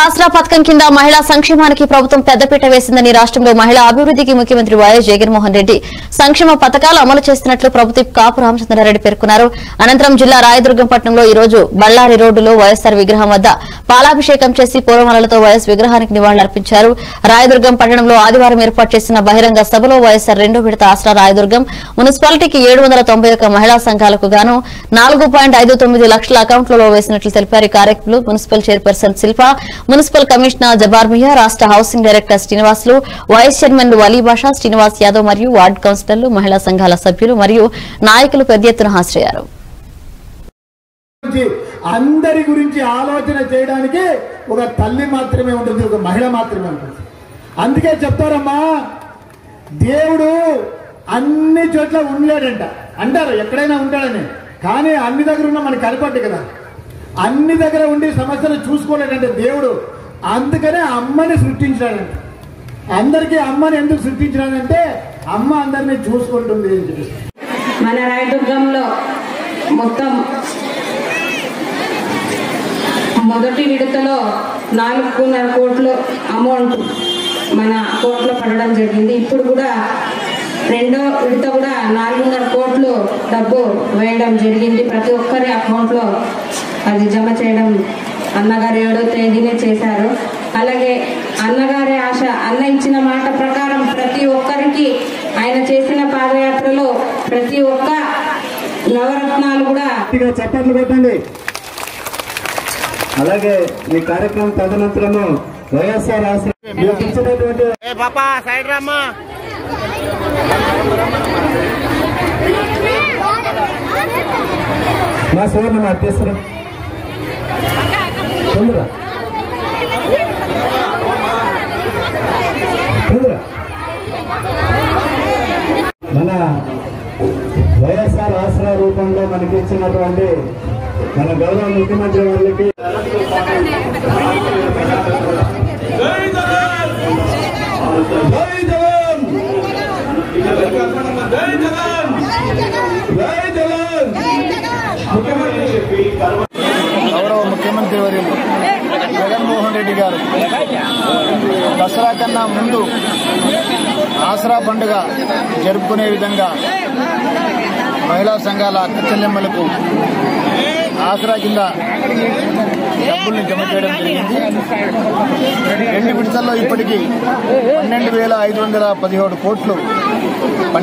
ఆసరా పథకం కింద మహిళా సంక్షేమానికి ప్రభుత్వం పెద్దపీట వేసిందని రాష్ట్రంలో మహిళా అభివృద్ధికి ముఖ్యమంత్రి వైఎస్ జగన్మోహన్ రెడ్డి సంక్షేమ పథకాలు అమలు చేస్తున్నట్లు ప్రభుత్వ కాపు రామచంద్రారెడ్డి పేర్కొన్నారు అనంతరం జిల్లా రాయదుర్గం పట్టణంలో ఈ రోజు బళ్ళారి రోడ్డులో వైఎస్సార్ విగ్రహం వద్ద పాలాభిషేకం చేసి పూలమాలలతో వైఎస్ విగ్రహానికి నివాళులర్పించారు రాయదుర్గం పట్టణంలో ఆదివారం ఏర్పాటు చేసిన బహిరంగ సభలో వైఎస్సార్ రెండో విడత ఆసరా రాయదుర్గం మున్సిపాలిటీకి ఏడు వందల తొంభై ఒక్క మహిళా సంఘాలకు గాను నాలుగు పాయింట్ ఐదు తొమ్మిది లక్షల అకౌంట్లలో వేసినట్లు తెలిపారు ఈ కార్యక్రమంలో municipal chairperson Shilpa municipal commissioner Jabbar Miya రాష్ట housing director Srinivasulu vice chairman Vali Basha Srinivas Yadav మరియు వార్డు కౌన్సిలర్లు మహిళా సంఘాల సభ్యులు మరియు నాయకులు పెద్ద ఎత్తున హాజరయ్యారు గురించి అందరి గురించి ఆలోచన చేయడానికి ఒక తల్లి మాత్రమే ఉంటుంది ఒక మహిళ మాత్రమే ఉంటుంది అందుకే చెప్తారమ్మా దేవుడు అన్ని చోట్ల ఉండలేడంట అంటారు ఎక్కడైనా ఉంటాడని కానీ అన్ని దగ్గర ఉన్న మనకి కనపడ్డు కదా అన్ని దగ్గర ఉండి సమస్యలు చూసుకోలేడంటే దేవుడు అందుకనే అమ్మని సృష్టించాడంట అందరికీ అమ్మని ఎందుకు సృష్టించాడంటే అమ్మ అందరినీ చూసుకుంటుంది అని చెప్పేసి మన రాయదుర్గంలో మొత్తం మొదటి విడతలో నాలుగున్నర కోట్లు అమౌంట్ మన కోట్లో పడడం జరిగింది ఇప్పుడు కూడా రెండో విడత కూడా నాలుగున్నర కోట్లు డబ్బు వేయడం జరిగింది ప్రతి ఒక్కరి అకౌంట్లో అది జమ చేయడం అన్నగారు ఏడో తేదీనే చేశారు అలాగే అన్నగారి ఆశ అన్న ఇచ్చిన మాట ప్రకారం ప్రతి ఒక్కరికి ఆయన చేసిన పాదయాత్రలో ప్రతి ఒక్క నవరత్నాలు కూడా గట్టిగా చప్పట్లు కొట్టండి అలాగే ఈ కార్యక్రమం తదనంతరము వైఎస్ఆర్ ఆశ్రమం మీకు ఇచ్చినటువంటి ఏ పాపా సైడ్ రామ్మా మా సువర్ణ మా అధ్యక్షుడు తొందర తొందర మన వైఎస్ఆర్ ఆసరా రూపంలో మనకి ఇచ్చినటువంటి మన గౌరవ ముఖ్యమంత్రి వాళ్ళకి జై జవాన్ జై జవాన్ గౌరవ ముఖ్యమంత్రి వర్యులు జగన్మోహన్ రెడ్డి గారు దసరా కన్నా ముందు ఆసరా పండుగ జరుపుకునే విధంగా మహిళా సంఘాల అక్క చెల్లెమ్మలకు ఆసరా కింద డబ్బుల్ని జమ చేయడం జరిగింది రెండు విడతల్లో ఇప్పటికీ పన్నెండు వేల ఐదు వందల పదిహేడు కోట్లు